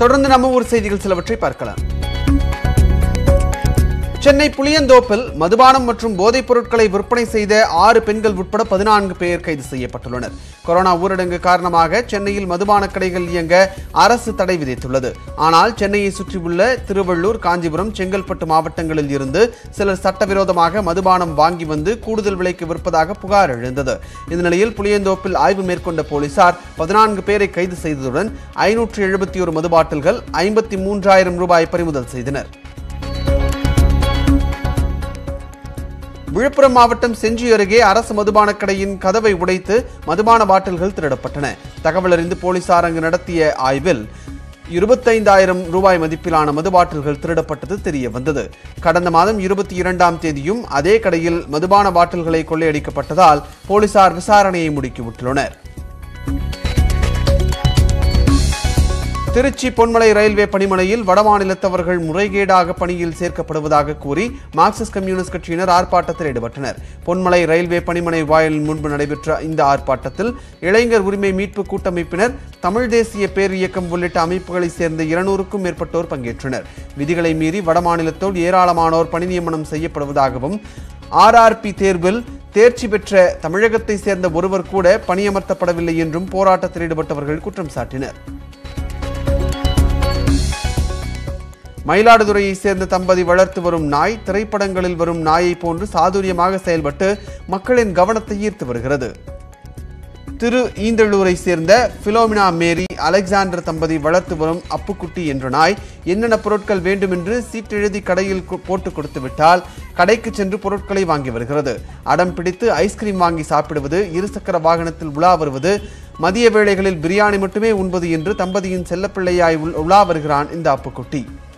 தொடர்ந்து நம்ம ஊர் செய்திகள் சிலவற்றை பார்க்கலாம் சென்னை புளியந்தோப்பில் மதுபானம் மற்றும் போதைப் பொருட்களை விற்பனை செய்த ஆறு பெண்கள் உட்பட பதினான்கு பேர் கைது செய்யப்பட்டுள்ளனர் கொரோனா ஊரடங்கு காரணமாக சென்னையில் மதுபான கடைகள் இயங்க அரசு தடை விதித்துள்ளது ஆனால் சென்னையை சுற்றியுள்ள திருவள்ளூர் காஞ்சிபுரம் செங்கல்பட்டு மாவட்டங்களில் இருந்து சிலர் சட்டவிரோதமாக மதுபானம் வாங்கி வந்து கூடுதல் விலைக்கு விற்பதாக புகார் எழுந்தது இந்த நிலையில் புளியந்தோப்பில் ஆய்வு மேற்கொண்ட போலீசார் பதினான்கு பேரை கைது செய்ததுடன் ஐநூற்று எழுபத்தி ஒரு மது பாட்டில்கள் ஐம்பத்தி மூன்றாயிரம் ரூபாய் பறிமுதல் செய்தனர் விழுப்புரம் மாவட்டம் செஞ்சி அருகே அரசு மதுபான கடையின் கதவை உடைத்து மதுபான பாட்டில்கள் திருடப்பட்டன தகவல் அறிந்து போலீசார் அங்கு நடத்திய ஆய்வில் இருபத்தைந்தாயிரம் ரூபாய் மதிப்பிலான மது பாட்டில்கள் திருடப்பட்டது தெரிய வந்தது கடந்த மாதம் இருபத்தி இரண்டாம் தேதியும் அதே கடையில் மதுபான பாட்டில்களை கொள்ளையடிக்கப்பட்டதால் போலீசார் விசாரணையை முடுக்கிவிட்டுள்ளனர் திருச்சி பொன்மலை ரயில்வே பணிமனையில் வடமாநிலத்தவர்கள் முறைகேடாக பணியில் சேர்க்கப்படுவதாக கூறி மார்க்சிஸ்ட் கம்யூனிஸ்ட் கட்சியினர் ஆர்ப்பாட்டத்தில் ஈடுபட்டனர் பொன்மலை ரயில்வே பணிமனை வாயில் முன்பு நடைபெற்ற இந்த ஆர்ப்பாட்டத்தில் இளைஞர் உரிமை மீட்பு கூட்டமைப்பினர் தமிழ் தேசிய பேர் இயக்கம் உள்ளிட்ட அமைப்புகளைச் சேர்ந்த இருநூறுக்கும் மேற்பட்டோர் பங்கேற்றனர் விதிகளை மீறி வடமாநிலத்தோடு ஏராளமானோர் பணி நியமனம் செய்யப்படுவதாகவும் ஆர்ஆர்பி தேர்வில் தேர்ச்சி பெற்ற தமிழகத்தை சேர்ந்த ஒருவர் கூட பணியமர்த்தப்படவில்லை என்றும் போராட்டத்தில் ஈடுபட்டவர்கள் குற்றம் சாட்டினர் மயிலாடுதுறையைச் சேர்ந்த தம்பதி வளர்த்து வரும் நாய் திரைப்படங்களில் வரும் நாயை போன்று சாதுரியமாக செயல்பட்டு மக்களின் கவனத்தை ஈர்த்து வருகிறது திரு ஈந்தளூரை சேர்ந்த பிலோமினா மேரி அலெக்சாண்டர் தம்பதி வளர்த்து வரும் அப்புக்குட்டி என்ற நாய் என்னென்ன பொருட்கள் வேண்டுமென்று சீட்டெழுதி கடையில் கு- போட்டு கொடுத்து விட்டால் கடைக்கு சென்று பொருட்களை வாங்கி வருகிறது அடம் பிடித்து ஐஸ்கிரீம் வாங்கி சாப்பிடுவது இருசக்கர வாகனத்தில் உலா வருவது மதிய வேளைகளில் பிரியாணி மட்டுமே உண்பது என்று தம்பதியின் செல்லப்பிள்ளையாய் உள்- உலா வருகிறான் இந்த அப்புக்குட்டி